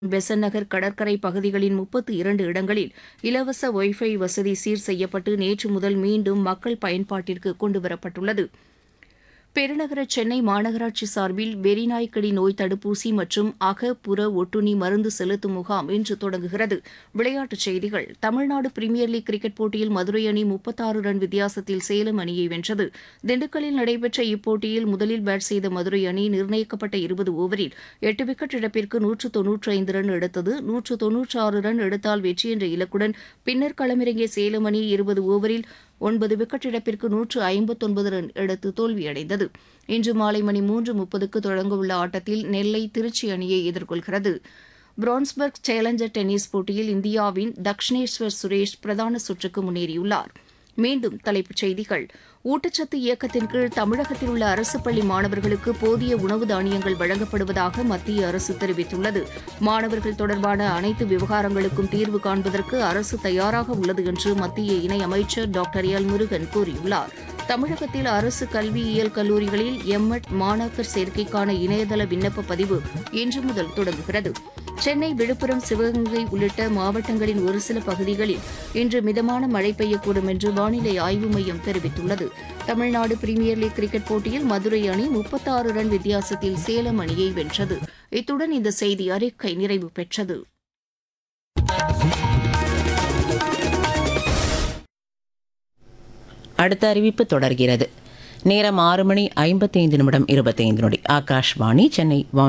பெசன்ட் நகர் கடற்கரை பகுதிகளின் முப்பத்து இரண்டு இடங்களில் இலவச ஒய்ஃபை வசதி சீர் செய்யப்பட்டு நேற்று முதல் மீண்டும் மக்கள் பயன்பாட்டிற்கு கொண்டுவரப்பட்டுள்ளது பெருநகர சென்னை மாநகராட்சி சார்பில் வெறிநாய்க்கடி நோய் தடுப்பூசி மற்றும் அக புற ஒட்டுண்ணி மருந்து செலுத்தும் முகாம் இன்று தொடங்குகிறது விளையாட்டுச் செய்திகள் தமிழ்நாடு பிரீமியர் லீக் கிரிக்கெட் போட்டியில் மதுரை அணி முப்பத்தாறு ரன் வித்தியாசத்தில் சேலம் அணியை வென்றது திண்டுக்கல்லில் நடைபெற்ற இப்போட்டியில் முதலில் பேட் செய்த மதுரை அணி நிர்ணயிக்கப்பட்ட இருபது ஓவரில் எட்டு விக்கெட் இழப்பிற்கு நூற்று தொன்னூற்று ஐந்து ரன் எடுத்தது நூற்று தொன்னூற்று ஆறு ரன் எடுத்தால் வெற்றி என்ற இலக்குடன் பின்னர் களமிறங்கிய சேலம் அணி இருபது ஓவரில் ஒன்பது விக்கெட் இழப்பிற்கு நூற்று ஐம்பத்தொன்பது ரன் எடுத்து தோல்வியடைந்தது இன்று மாலை மணி மூன்று முப்பதுக்கு தொடங்கவுள்ள ஆட்டத்தில் நெல்லை திருச்சி அணியை எதிர்கொள்கிறது பிரான்ஸ்பர்க் சேலஞ்சர் டென்னிஸ் போட்டியில் இந்தியாவின் தக்ஷனேஸ்வர் சுரேஷ் பிரதான சுற்றுக்கு முன்னேறியுள்ளார் மீண்டும் தலைப்புச் செய்திகள் ஊட்டச்சத்து இயக்கத்தின் கீழ் தமிழகத்தில் உள்ள அரசு பள்ளி மாணவர்களுக்கு போதிய உணவு தானியங்கள் வழங்கப்படுவதாக மத்திய அரசு தெரிவித்துள்ளது மாணவர்கள் தொடர்பான அனைத்து விவகாரங்களுக்கும் தீர்வு காண்பதற்கு அரசு தயாராக உள்ளது என்று மத்திய இணையமைச்சர் டாக்டர் எல் முருகன் கூறியுள்ளார் தமிழகத்தில் அரசு கல்வியியல் கல்லூரிகளில் எம்எட் மாணாக்கர் சேர்க்கைக்கான இணையதள விண்ணப்ப பதிவு இன்று முதல் தொடங்குகிறது சென்னை விழுப்புரம் சிவகங்கை உள்ளிட்ட மாவட்டங்களின் ஒரு சில பகுதிகளில் இன்று மிதமான மழை பெய்யக்கூடும் என்று வானிலை ஆய்வு மையம் தெரிவித்துள்ளது தமிழ்நாடு பிரீமியர் லீக் கிரிக்கெட் போட்டியில் மதுரை அணி முப்பத்தாறு ரன் வித்தியாசத்தில் சேலம் அணியை வென்றது இத்துடன் இந்த செய்தி அறிக்கை நிறைவு பெற்றது அடுத்த அறிவிப்பு தொடர்கிறது நேரம் ஆறு மணி ஐம்பத்தைந்து நிமிடம் இருபத்தைந்து நொடி ஆகாஷ்வாணி சென்னை வானொலி